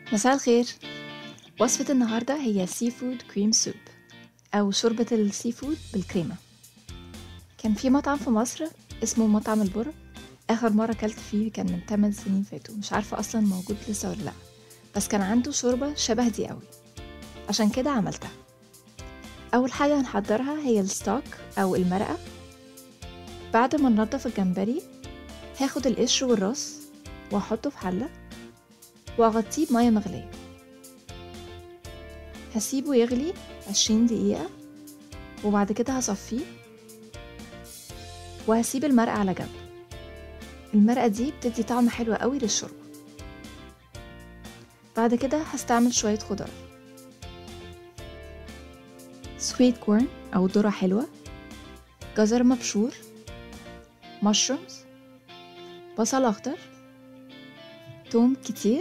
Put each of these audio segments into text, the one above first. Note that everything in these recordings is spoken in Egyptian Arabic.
مساء الخير وصفة النهاردة هي سي فود كريم سوب أو شوربة السي فود بالكريمة كان في مطعم في مصر اسمه مطعم البر آخر مرة أكلت فيه كان من 8 سنين فاتوا مش عارفة أصلا موجود لسه ولا لأ بس كان عنده شوربة شبه دي قوي عشان كده عملتها أول حاجة هنحضرها هي الستوك أو المرقة بعد ما ننضف الجمبري هاخد القشر والراس وأحطه في حلة وأغطيه بمية مغلية هسيبه يغلي عشرين دقيقة وبعد كده هصفيه وهسيب المرقة على جنب المرقة دي بتدي طعم حلو قوي للشوربة بعد كده هستعمل شوية خضار سويت كورن أو ذرة حلوة جزر مبشور مشرومز بصل أخضر توم كتير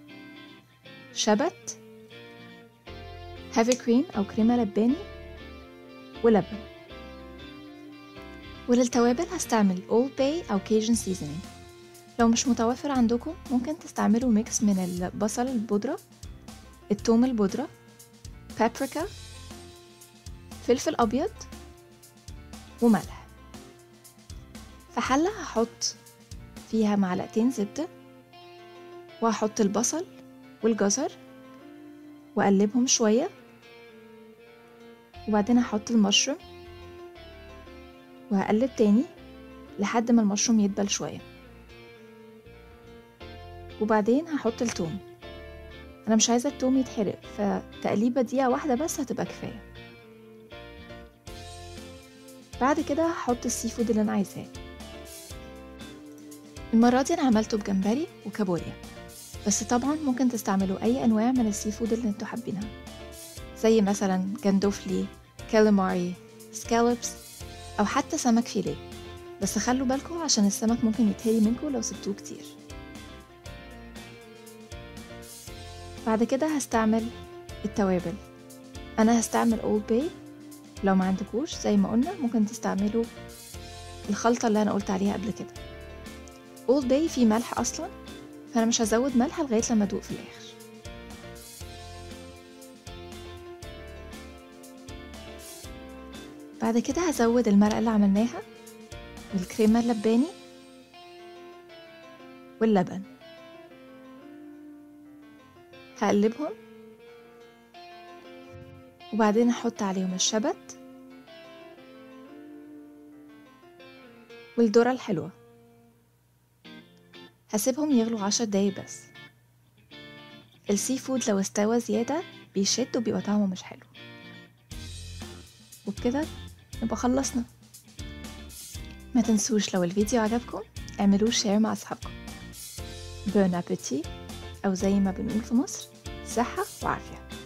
شبت هافي كريم أو كريمة لباني ولبن وللتوابل هستعمل أولد باي أو كيجن سيزنينج لو مش متوفر عندكم ممكن تستعملوا ميكس من البصل البودرة التوم البودرة بابريكا فلفل أبيض وملح في حلة هحط فيها معلقتين زبدة وهحط البصل والجزر وأقلبهم شوية وبعدين هحط المشروم وهقلب تاني لحد ما المشروم يدبل شوية وبعدين هحط التوم أنا مش عايزة التوم يتحرق فتقليبة دقيقة واحدة بس هتبقى كفاية بعد كده هحط السي فود اللي أنا عايزاه المرة دي أنا عملته بجمبري وكابوريا بس طبعا ممكن تستعملوا أي أنواع من السي فود اللي انتوا حابينها زي مثلا جندوفلي كاليماري سكالوبس أو حتى سمك فيليه بس خلوا بالكم عشان السمك ممكن يتهري منكم لو سبتوه كتير بعد كده هستعمل التوابل أنا هستعمل أولد باي لو ما عندكوش زي ما قلنا ممكن تستعملوا الخلطة اللي أنا قلت عليها قبل كده أولد باي فيه ملح أصلا فأنا مش هزود ملح لغاية لما أدوق في الآخر بعد كده هزود المرقة اللي عملناها والكريمة اللباني واللبن هقلبهم وبعدين هحط عليهم الشبت والذرة الحلوة هسيبهم يغلوا عشر دقايق بس السي فود لو استوى زيادة بيشد وبيبقى طعمه مش حلو وبكده نبقى خلصنا ما تنسوش لو الفيديو عجبكم اعملوه شير مع اصحابكم بون ابيتي او زي ما بنقول في مصر صحة وعافية